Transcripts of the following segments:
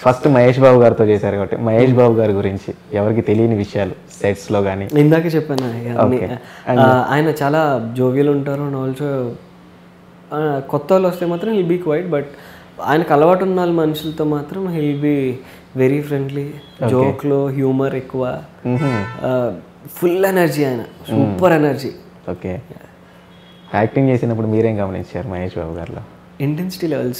First Mahesh బాబు గారితో చేశారు కాబట్టి మహేష్ బాబు గారి గురించి ఎవరికి తెలియని విషయాలు సెట్స్ లో కానీ ఇందాకే చెప్పాను అన్ని. Okay. ఆ, ఆయన చాలా జోవియల్ ఉంటారు అండ్ ఆల్సో కొత్త వాళ్ళు వస్తే మాత్రం హిల్ బీ క్వైట్ బట్ ఆయనకు అలవాటు ఉన్న వాళ్ళ మనుషులతో మాత్రం హిల్ బీ వెరీ ఫ్రెండ్లీ జోక్లో హ్యూమర్ ఎక్కువ ఫుల్ ఎనర్జీ ఆయన సూపర్ ఎనర్జీ ఓకే యాక్టింగ్ చేసినప్పుడు మీరేం గమనించారు మహేష్ బాబు గారిలో intensity levels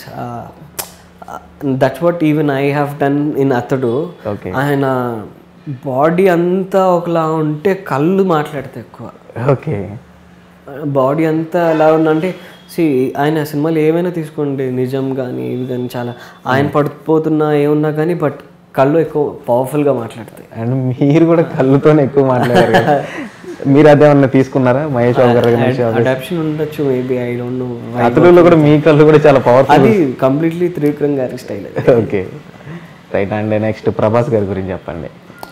that's what even I have done in Athadu Okay. ఆయన బాడీ అంతా ఒకలా ఉంటే కళ్ళు మాట్లాడితే ఎక్కువ ఓకే బాడీ అంతా ఎలా ఉందంటే సి ఆయన సినిమాలు ఏమైనా తీసుకోండి నిజం కానీ ఇవి కానీ చాలా ఆయన పడిపోతున్నా ఏమున్నా కానీ బట్ కళ్ళు ఎక్కువ పవర్ఫుల్గా మాట్లాడతాయి అండ్ మీరు కూడా కళ్ళుతోనే ఎక్కువ మాట్లాడారు కదా. మీరు అదేమన్నా తీసుకున్నారా మహేష్ బాబు గారి నుంచి అడాప్షన్ ఉండొచ్చు మేబీ ఐ డోంట్ నో అతడులో కూడా మీ కళ్ళు కూడా చాలా పవర్ఫుల్ అది కంప్లీట్లీ త్రివిక్రమ్ గారి style okay right and next Prabhas గారి గురించి చెప్పండి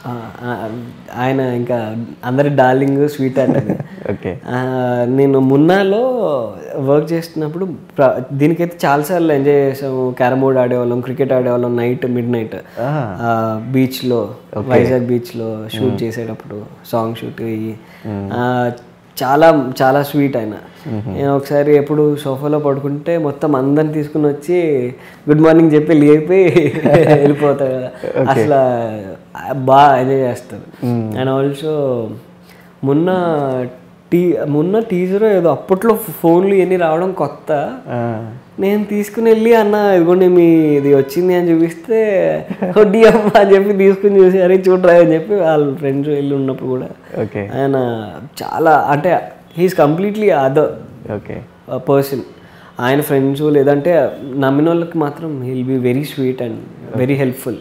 ఆయన ఇంకా అందరి డార్లింగ్ స్వీట్ అంటే ఓకే నేను మున్నాలో వర్క్ చేస్తున్నప్పుడు ప్ర- దీనికైతే చాలాసార్లు ఎంజాయ్ చేసాము క్యారమ్ బోర్డ్ ఆడేవాళ్ళం క్రికెట్ ఆడేవాళ్ళం నైట్ మిడ్ నైట్ బీచ్లో వైజాగ్ బీచ్లో షూట్ చేసేటప్పుడు సాంగ్ షూట్ అయ్యి ఆ, చాలా చాలా స్వీట్ ఆయన నేను ఒకసారి ఎప్పుడు సోఫాలో పడుకుంటే మొత్తం అందరిని తీసుకుని వచ్చి గుడ్ మార్నింగ్ చెప్పి లేపి వెళ్ళిపోతాడు కదా అసలు బాగా ఎంజాయ్ చేస్తారు అండ్ ఆల్సో మొన్న టీ మొన్న టీజర్ ఏదో అప్పట్లో ఫోన్లు ఇవన్నీ రావడం కొత్త నేను తీసుకుని వెళ్ళి అన్న ఇదిగోండి మీ ఇది వచ్చింది అని చూపిస్తే వడ్డీ అమ్మ అని చెప్పి తీసుకుని చూసి అరే చూడరా అని చెప్పి వాళ్ళ ఫ్రెండ్స్ వెళ్ళి ఉన్నప్పుడు కూడా ఓకే ఆయన చాలా అంటే he's completely other okay person ఆయన ఫ్రెండ్స్ లేదంటే నమ్మిన వాళ్ళకి మాత్రం he'll be very sweet and very helpful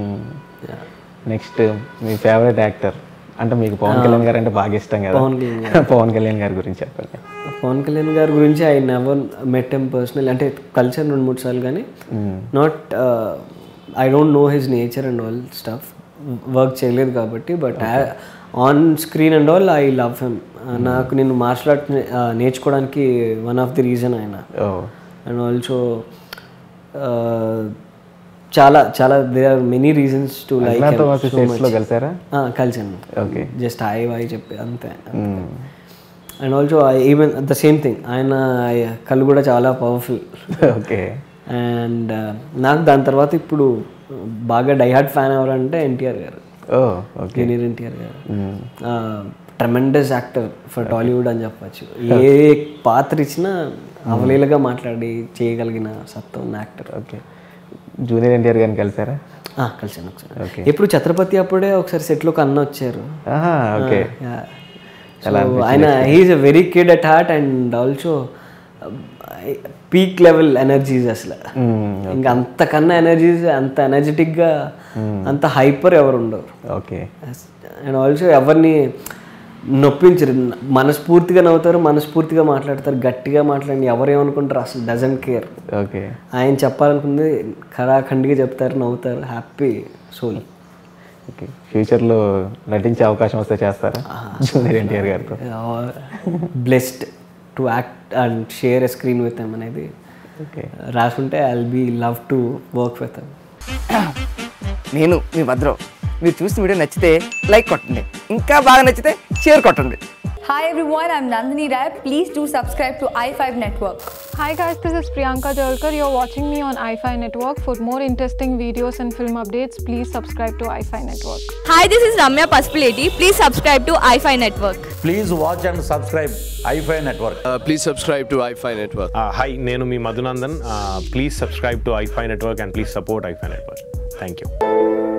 next మీ ఫేవరెట్ యాక్టర్ అంటే మీకు పవన్ కళ్యాణ్ గారు అంటే బాగా ఇష్టం కదా పవన్ కళ్యాణ్ పవన్ కళ్యాణ్ గారి గురించి చెప్పండి పవన్ కళ్యాణ్ గారి గురించి I never met him personal అంటే కలిసాను రెండు మూడు సార్లు కానీ not I don't know his nature and all stuff work చేయలేదు కాబట్టి but on screen and all I love him నాకు నేను మార్షల్ ఆర్ట్ నేర్చుకోవడానికి వన్ ఆఫ్ ది రీజన్ ఆయన ఓ అండ్ ఆల్సో చాలా చాలా they are many reasons to like నాతో సెట్స్ లో కలిసారా కలిసాను ఓకే జస్ట్ హాయ్ వాయ్ చెప్పి అంతే and also even the same thing ఆయన కళ్ళు కూడా చాలా పవర్ఫుల్ ఓకే అండ్ నాకు దాని తర్వాత ఇప్పుడు బాగా డైహార్డ్ ఫ్యాన్ ఎవరంటే ఎన్టీఆర్ గారు ఓ ఓకే జూనియర్ ఎన్టీఆర్ గారు ట్రెమెండస్ యాక్టర్ ఫర్ టాలీవుడ్ అని చెప్పచ్చు ఏ పాత్ర ఇచ్చినా అవలీలగా మాట్లాడి చేయగలిగిన సత్తా ఉన్న యాక్టర్ ఓకే జూనియర్ ఎన్టీఆర్ గారిని కలిసారా కలిసాను ఒకసారి ఎప్పుడు ఛత్రపతి అప్పుడే ఒకసారి సెట్లోకి అన్న వచ్చారు ఆహా ఓకే Yeah. So, ఆయన he's a very kid at heart and also peak level energies అసలు ఇంకా అంతకన్నా ఎనర్జీస్ అంత ఎనర్జెటిక్గా అంత హైపర్ ఎవరు ఉండరు ఓకే అండ్ ఆల్సో ఎవరిని నొప్పించరు మనస్ఫూర్తిగా నవ్వుతారు మనస్ఫూర్తిగా మాట్లాడతారు గట్టిగా మాట్లాడి ఎవరు ఏమనుకుంటారు అసలు డజన్ కేర్ ఓకే ఆయన చెప్పాలనుకుంది ఖరాఖండిగా చెప్తారు నవ్వుతారు హ్యాపీ సోల్ ఓకే ఫ్యూచర్లో నటించే అవకాశం వస్తే చేస్తారా జూనియర్ ఎన్టీఆర్ గారితో blessed to act and share a screen with him అనేది ఓకే రాసుంటే I'll be love to work with him నేను మీ భద్రం మీరు చూసిన వీడియో నచ్చితే లైక్ కొట్టండి ఇంకా బాగా నచ్చితే షేర్ కొట్టండి Hi everyone, I'm Nandini Rai. Please do subscribe to i5 Network. Hi guys, this is Priyanka Jalkar. You're watching me on iFi Network. For more interesting videos and film updates, please subscribe to iFi Network. Hi, this is Ramya Paspaleti. Please subscribe to iFi Network. Please watch and subscribe iFi Network. please subscribe to iFi Network. Hi నేను మీ Madhunandan please subscribe to iFi network and please support iFi network thank you